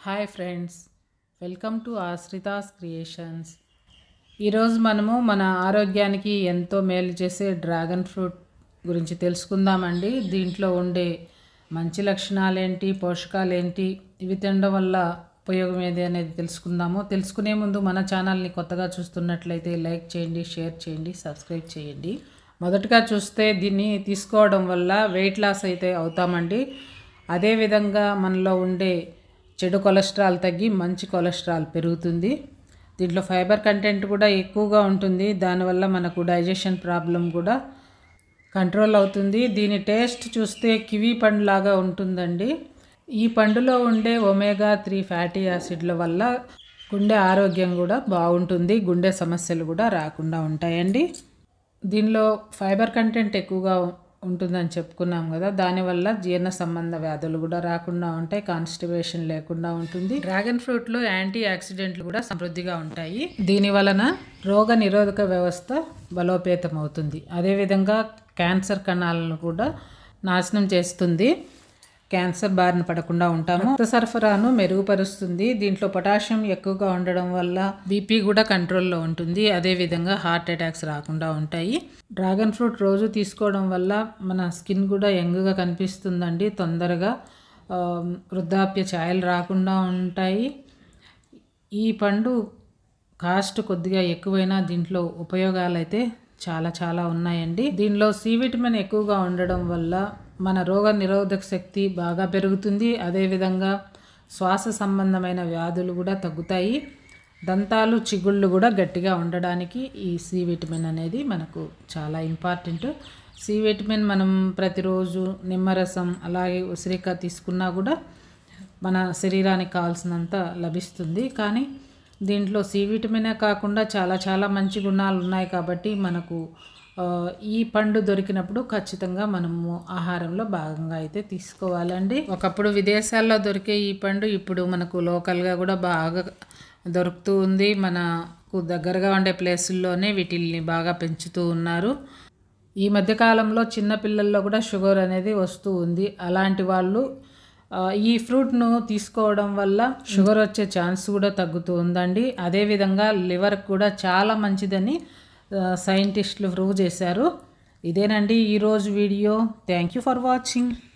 hi friends welcome to Ashrita's creations ఈరోజు మనము మన ఆరోగ్యానికి ఎంతో మేలు చేసే డ్రాగన్ ఫ్రూట్ గురించి తెలుసుకుందామండి దీంట్లో ఉండే మంచి లక్షణాలు ఏంటి పోషకాలు ఏంటి ఇవి తినడం వల్ల ఉపయోగం ఏది అనేది తెలుసుకుందాము తెలుసుకునే ముందు మన ఛానల్ని కొత్తగా చూస్తున్నట్లయితే లైక్ చేయండి షేర్ చేయండి సబ్స్క్రైబ్ చేయండి మొదటగా చూస్తే దీన్ని తీసుకోవడం వల్ల వెయిట్ లాస్ అయితే అవుతామండి అదేవిధంగా మనలో ఉండే చెడు కొలెస్ట్రాల్ తగ్గి మంచి కొలెస్ట్రాల్ పెరుగుతుంది దీంట్లో ఫైబర్ కంటెంట్ కూడా ఎక్కువగా ఉంటుంది దానివల్ల మనకు డైజెషన్ ప్రాబ్లం కూడా కంట్రోల్ అవుతుంది దీని టేస్ట్ చూస్తే కివీ పండు లాగా ఉంటుందండి ఈ పండులో ఉండే ఒమేగా త్రీ ఫ్యాటీ యాసిడ్ల వల్ల గుండె ఆరోగ్యం కూడా బాగుంటుంది గుండె సమస్యలు కూడా రాకుండా ఉంటాయండి దీనిలో ఫైబర్ కంటెంట్ ఎక్కువగా ఉంటుందని చెప్పుకున్నాం కదా దానివల్ల జీర్ణ సంబంధ వ్యాధులు కూడా రాకుండా ఉంటాయి కాన్స్టిపేషన్ లేకుండా ఉంటుంది డ్రాగన్ ఫ్రూట్లో యాంటీ ఆక్సిడెంట్లు కూడా సమృద్ధిగా ఉంటాయి దీని వలన రోగ నిరోధక వ్యవస్థ బలోపేతం అవుతుంది అదేవిధంగా క్యాన్సర్ కణాలను కూడా నాశనం చేస్తుంది క్యాన్సర్ బారిన పడకుండా ఉంటాము రక్త సరఫరాను మెరుగుపరుస్తుంది దీంట్లో పొటాషియం ఎక్కువగా ఉండడం వల్ల బీపీ కూడా కంట్రోల్లో ఉంటుంది అదేవిధంగా హార్ట్ అటాక్స్ రాకుండా ఉంటాయి డ్రాగన్ ఫ్రూట్ రోజు తీసుకోవడం వల్ల మన స్కిన్ కూడా యంగ్గా కనిపిస్తుందండి తొందరగా ఆ, వృద్ధాప్య ఛాయలు రాకుండా ఉంటాయి ఈ పండు కాస్ట్ కొద్దిగా ఎక్కువైనా దీంట్లో ఉపయోగాలు అయితే చాలా చాలా ఉన్నాయండి దీనిలో సి విటమిన్ ఎక్కువగా ఉండడం వల్ల మన రోగ నిరోధక శక్తి బాగా పెరుగుతుంది అదేవిధంగా శ్వాస సంబంధమైన వ్యాధులు కూడా తగ్గుతాయి దంతాలు చిగుళ్ళు కూడా గట్టిగా ఉండడానికి ఈ సి విటమిన్ అనేది మనకు చాలా ఇంపార్టెంట్ సి విటమిన్ మనం ప్రతిరోజు నిమ్మరసం అలాగే ఉసిరికాయ తీసుకున్నా కూడా మన శరీరానికి కావాల్సినంత లభిస్తుంది కానీ దీంట్లో సి విటమినే కాకుండా చాలా చాలా మంచి గుణాలు ఉన్నాయి కాబట్టి మనకు ఆ, ఈ పండు దొరికినప్పుడు ఖచ్చితంగా మనము ఆహారంలో భాగంగా అయితే తీసుకోవాలండి ఒకప్పుడు విదేశాల్లో దొరికే ఈ పండు ఇప్పుడు మనకు లోకల్గా కూడా బాగా దొరుకుతూ ఉంది మనకు దగ్గరగా ఉండే ప్లేసుల్లోనే వీటిల్ని బాగా పెంచుతూ ఉన్నారు ఈ మధ్యకాలంలో చిన్న పిల్లల్లో కూడా షుగర్ అనేది వస్తూ ఉంది అలాంటి వాళ్ళు ఆ, ఈ ఫ్రూట్ను తీసుకోవడం వల్ల షుగర్ వచ్చే ఛాన్స్ కూడా తగ్గుతూ ఉందండి అదేవిధంగా లివర్ కూడా చాలా మంచిదని ఆ, సైంటిస్టులు ప్రూవ్ చేశారు ఇదేనండి ఈరోజు video thank you for watching